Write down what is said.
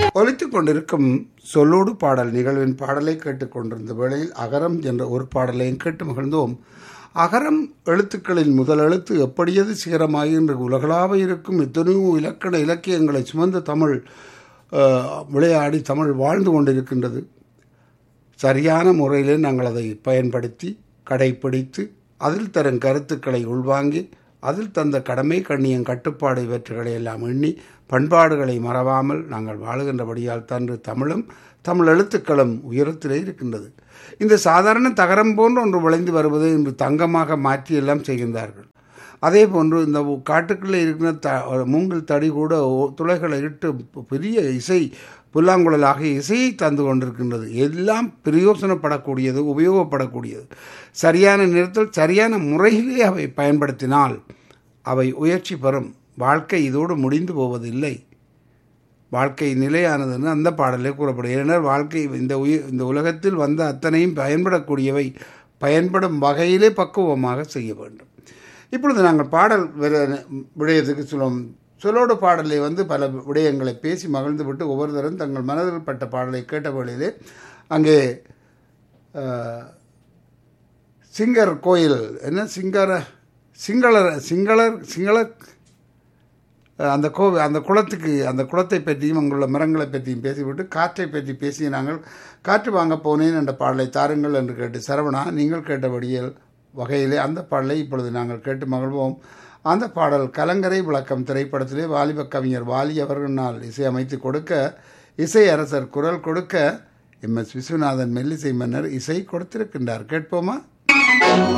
ஒலித்துக் கொண்டிருக்கும் சொல்லோடு பாடல் நிகழ்வின் பாடலை கேட்டுக்கொண்டிருந்த வேளையில் அகரம் என்ற ஒரு பாடலையும் கேட்டு மகிழ்ந்தோம் அகரம் எழுத்துக்களின் முதல் எழுத்து எப்படியது சிகரமாகி இன்று உலகளாவ இருக்கும் எத்தனையோ இலக்கண இலக்கியங்களை சுமந்த தமிழ் அஹ், விளையாடி தமிழ் வாழ்ந்து கொண்டிருக்கின்றது சரியான முறையிலே நாங்கள் அதை பயன்படுத்தி கடைப்பிடித்து அதில் தரும் கருத்துக்களை உள்வாங்கி அதில் தந்த கடமை கண்ணியம் கட்டுப்பாடு இவற்றுகளை எல்லாம் எண்ணி பண்பாடுகளை மறவாமல் நாங்கள் வாழுகின்றபடியால் தன்று தமிழும் தமிழ் எழுத்துக்களும் உயரத்திலே இருக்கின்றது இந்த சாதாரண தகரம் போன்று ஒன்று விளைந்து வருவதை இன்று தங்கமாக மாற்றி எல்லாம் செய்கின்றார்கள் அதே போன்று இந்த காட்டுக்குள்ளே இருக்கிற த மூங்கில் தடி கூட ஓ- துளைகளை இட்டு பெரிய இசை புல்லாங்குழலாக இசையை தந்து கொண்டிருக்கின்றது எல்லாம் பிரயோசனப்படக்கூடியது உபயோகப்படக்கூடியது சரியான நேரத்தில் சரியான முறையிலே அவை பயன்படுத்தினால் அவை உயர்ச்சி பெறும் வாழ்க்கை இதோடு முடிந்து போவதில்லை வாழ்க்கை நிலையானதுன்னு அந்த பாடலே கூறப்படும் ஏனென்றால் வாழ்க்கை இந்த உயிர் இந்த உலகத்தில் வந்த அத்தனையும் பயன்படக்கூடியவை பயன்படும் வகையிலே பக்குவமாக செய்ய வேண்டும் இப்பொழுது நாங்கள் பாடல் விர- விடயத்துக்கு சொல்லுவோம் சொல்லோடு பாடலை வந்து பல விடயங்களை பேசி மகிழ்ந்து விட்டு ஒவ்வொருத்தரும் தங்கள் மனதில் பட்ட பாடலை கேட்ட வேளையிலே அங்கே அஹ், சிங்கர் கோயில் என்ன சிங்கர சிங்களர் சிங்களர் சிங்கள அஹ், அந்த கோ அந்த குளத்துக்கு அந்த குளத்தை பற்றியும் அங்குள்ள மரங்களை பற்றியும் பேசிவிட்டு காற்றை பற்றி பேசி நாங்கள் காற்று வாங்க போனேன் என்ற பாடலை தாருங்கள் என்று கேட்டு சரவணா நீங்கள் கேட்டபடியில் வகையிலே அந்த பாடலை இப்பொழுது நாங்கள் கேட்டு மகிழ்வோம் அந்த பாடல் கலங்கரை விளக்கம் திரைப்படத்திலே வாலிப கவிஞர் வாலி அவர்களால் இசையமைத்து கொடுக்க இசை அரசர் குரல் கொடுக்க எம் எஸ் விஸ்வநாதன் மெல்லிசை மன்னர் இசை கொடுத்திருக்கின்றார் கேட்போமா